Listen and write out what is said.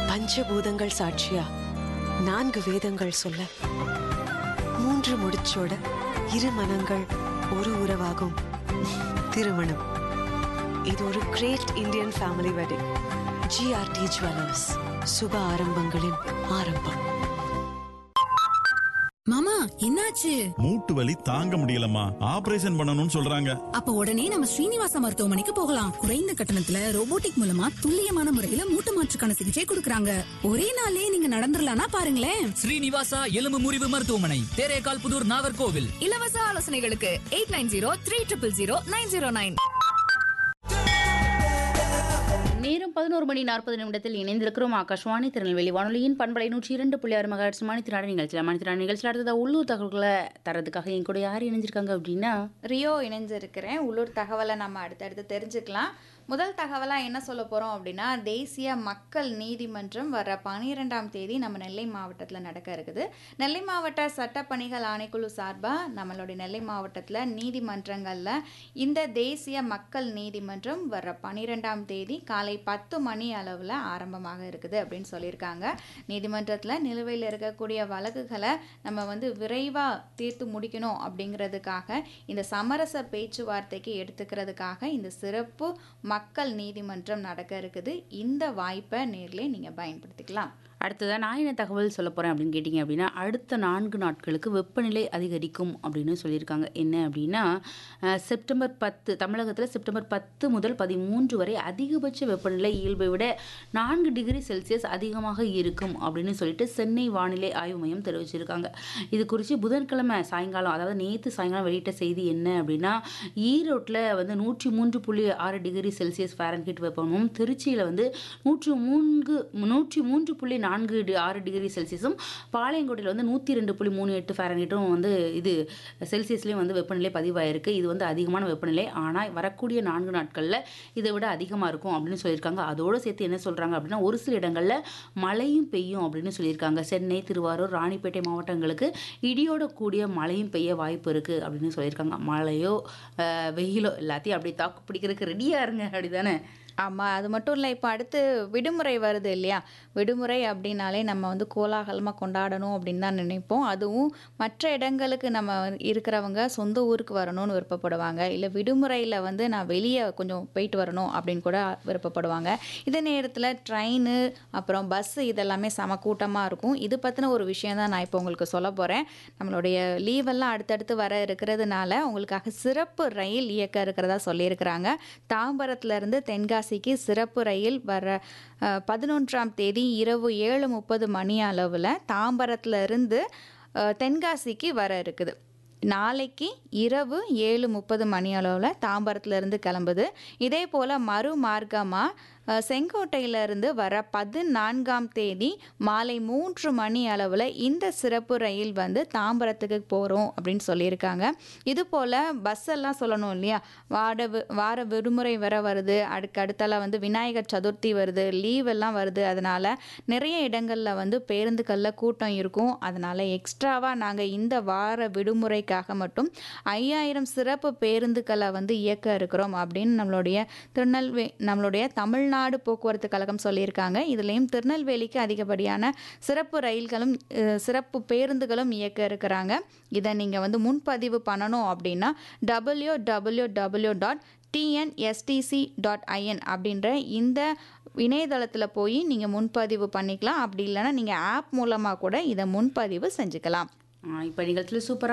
பஞ்சபூதங்கள் சாட்சியா நான்கு வேதங்கள் சொல்ல மூன்று முடிச்சோட இரு மனங்கள் ஒரு உறவாகும் திருமணம் இது ஒரு great Indian family wedding G R T jewellers சுப ஆரம்பங்களின் ஆரம்பம் மாமா என்னாச்சு மூட்டு வலி தாங்க முடியலம்மா ஆபரேஷன் பண்ணணும்னு சொல்றாங்க அப்ப உடனே நம்ம ஸ்ரீனிவாச மருத்துவமனைக்கு போகலாம் குறைந்த கட்டணத்துல ரோபோட்டிக் மூலமா துல்லியமான முறையில மூட்டு மாற்றுக்கான சிகிச்சை கொடுக்கறாங்க ஒரே நாளே நீங்க நடந்துடலாம்னா பாருங்களேன் ஸ்ரீனிவாசா எலும்பு முறிவு மருத்துவமனை தேரேகால் புதூர் நாகர்கோவில் இலவச ஆலோசனைகளுக்கு eight nine zero three triple zero nine zero nine நேரம் பதினோரு மணி நாற்பது நிமிடத்தில் இணைந்திருக்கிறோம் ஆகாஷ்வாணி திருநெல்வேலி வானொலியின் பண்பலை நூற்றி இரண்டு புள்ளி ஆறு மகாட்சி மணித்திராட நிகழ்ச்சியில் மணித்திராட நிகழ்ச்சியில் அடுத்ததாக உள்ளூர் தகவல்களை தரதுக்காக என் கூட யார் இணைஞ்சிருக்காங்க அப்படின்னா ரியோ இணைஞ்சிருக்கிறேன் உள்ளூர் தகவலை நம்ம அடுத்தடுத்து தெரிஞ்சுக்கலாம் முதல் தகவலாக என்ன சொல்ல போகிறோம் அப்படின்னா தேசிய மக்கள் நீதிமன்றம் வர பன்னிரெண்டாம் தேதி நம்ம நெல்லை மாவட்டத்தில் நடக்க இருக்குது நெல்லை மாவட்ட சட்டப்பணிகள் ஆணைக்குழு சார்பாக நம்மளுடைய நெல்லை மாவட்டத்தில் நீதிமன்றங்களில் இந்த தேசிய மக்கள் நீதிமன்றம் வர பன்னிரெண்டாம் தேதி காலை பத்து மணி அளவில் ஆரம்பமாக இருக்குது அப்படின்னு சொல்லியிருக்காங்க நீதிமன்றத்தில் நிலுவையில் இருக்கக்கூடிய வழக்குகளை நம்ம வந்து விரைவாக தீர்த்து முடிக்கணும் அப்படிங்கிறதுக்காக இந்த சமரச பேச்சுவார்த்தைக்கு எடுத்துக்கிறதுக்காக இந்த சிறப்பு மக்கள் நீதிமன்றம் நடக்க இருக்குது இந்த வாய்ப்பை நேர்லே நீங்கள் பயன்படுத்திக்கலாம் அடுத்ததாக நான் என்ன தகவல் சொல்ல போகிறேன் அப்படின்னு கேட்டிங்க அப்படின்னா அடுத்த நான்கு நாட்களுக்கு வெப்பநிலை அதிகரிக்கும் அப்படின்னு சொல்லியிருக்காங்க என்ன அப்படின்னா அஹ், செப்டம்பர் பத்து தமிழகத்தில் செப்டம்பர் பத்து முதல் பதிமூன்று வரை அதிகபட்ச வெப்பநிலை இயல்பை விட நான்கு டிகிரி செல்சியஸ் அதிகமாக இருக்கும் அப்படின்னு சொல்லிட்டு சென்னை வானிலை ஆய்வு மையம் தெரிவிச்சிருக்காங்க இது குறித்து புதன்கிழமை சாயங்காலம் அதாவது நேற்று சாயங்காலம் வெளியிட்ட செய்தி என்ன அப்படின்னா ஈரோட்டில் வந்து நூற்றி மூன்று புள்ளி ஆறு டிகிரி செல்சியஸ் ஃபேரன்ஹீட் வெப்பமும் திருச்சியில் வந்து நூற்று மூன்று நூற்றி மூன்று புள்ளி நான்கு டி- ஆறு டிகிரி செல்சியஸும் பாளையங்கோட்டையில் வந்து நூற்றி ரெண்டு புள்ளி மூணு எட்டு ஃபேரன்ஹீட்டும் வந்து இது செல்சியஸ்லேயும் வந்து வெப்பநிலை பதிவாயிருக்கு இது வந்து அதிகமான வெப்பநிலை ஆனால் வரக்கூடிய நான்கு நாட்களில் இதை விட அதிகமாக இருக்கும் அப்படின்னு சொல்லியிருக்காங்க அதோடு சேர்த்து என்ன சொல்கிறாங்க அப்படின்னா ஒரு சில இடங்களில் மழையும் பெய்யும் அப்படின்னு சொல்லியிருக்காங்க சென்னை திருவாரூர் ராணிப்பேட்டை மாவட்டங்களுக்கு இடியோட கூடிய மழையும் பெய்ய வாய்ப்பு இருக்குது அப்படின்னு சொல்லியிருக்காங்க மழையோ அஹ், வெயிலோ எல்லாத்தையும் அப்படி தாக்கு பிடிக்கிறதுக்கு ரெடியாக இருங்க அப்படிதானே ஆமாம் அது மட்டும் இல்லை இப்போ அடுத்து விடுமுறை வருது இல்லையா விடுமுறை அப்படின்னாலே நம்ம வந்து கோலாகலமாக கொண்டாடணும் அப்படின்னு தான் நினைப்போம் அதுவும் மற்ற இடங்களுக்கு நம்ம இருக்கிறவங்க சொந்த ஊருக்கு வரணும்னு விருப்பப்படுவாங்க இல்லை விடுமுறையில் வந்து நான் வெளியே கொஞ்சம் போயிட்டு வரணும் அப்படின்னு கூட விருப்பப்படுவாங்க இதே நேரத்தில் ட்ரெயின் அப்புறம் பஸ்ஸு இதெல்லாமே செம கூட்டமாக இருக்கும் இது பற்றின ஒரு விஷயம் தான் நான் இப்போ உங்களுக்கு சொல்ல போகிறேன் நம்மளுடைய லீவெல்லாம் அடுத்தடுத்து வர இருக்கிறதுனால உங்களுக்காக சிறப்பு ரயில் இயக்க இருக்கிறதா சொல்லியிருக்கிறாங்க தாம்பரத்துலேருந்து தென்காசிக்கு சிறப்பு ரயில் வர அஹ், பதினொன்றாம் தேதி இரவு ஏழு முப்பது மணி அளவில் தாம்பரத்துல இருந்து அஹ், தென்காசிக்கு வர இருக்குது நாளைக்கு இரவு ஏழு முப்பது மணி அளவில் தாம்பரத்துலேருந்து கிளம்புது இதே போல் மறுமார்க்கமாக செங்கோட்டையிலிருந்து வர பதினான்காம் தேதி மாலை மூன்று மணி அளவில் இந்த சிறப்பு ரயில் வந்து தாம்பரத்துக்கு போகிறோம் அப்படின்னு சொல்லியிருக்காங்க இது போல் பஸ் எல்லாம் சொல்லணும் இல்லையா வார வி- வார விடுமுறை வர வருது அடுக்கு அடுத்தால வந்து விநாயகர் சதுர்த்தி வருது லீவ் எல்லாம் வருது அதனால் நிறைய இடங்களில் வந்து பேருந்துகளில் கூட்டம் இருக்கும் அதனால் எக்ஸ்ட்ராவாக நாங்கள் இந்த வார விடுமுறைக்காக மட்டும் ஐயாயிரம் சிறப்பு பேருந்துகளை வந்து இயக்க இருக்கிறோம் அப்படின்னு நம்மளுடைய திருநெல்வே நம்மளுடைய தமிழ்நாடு போக்குவரத்து கழகம் சொல்லியிருக்காங்க இதுலேயும் திருநெல்வேலிக்கு அதிகப்படியான சிறப்பு ரயில்களும் அஹ், சிறப்பு பேருந்துகளும் இயக்க இருக்கிறாங்க இதை நீங்கள் வந்து முன்பதிவு பண்ணணும் அப்படின்னா W W W dot T N S T C dot I N அப்படின்ற இந்த இணையதளத்தில் போய் நீங்கள் முன்பதிவு பண்ணிக்கலாம் அப்படி இல்லைன்னா நீங்கள் ஆப் மூலமாக கூட இதை முன்பதிவு செஞ்சுக்கலாம் இப்போ நிகழ்ச்சியில் சூப்பராக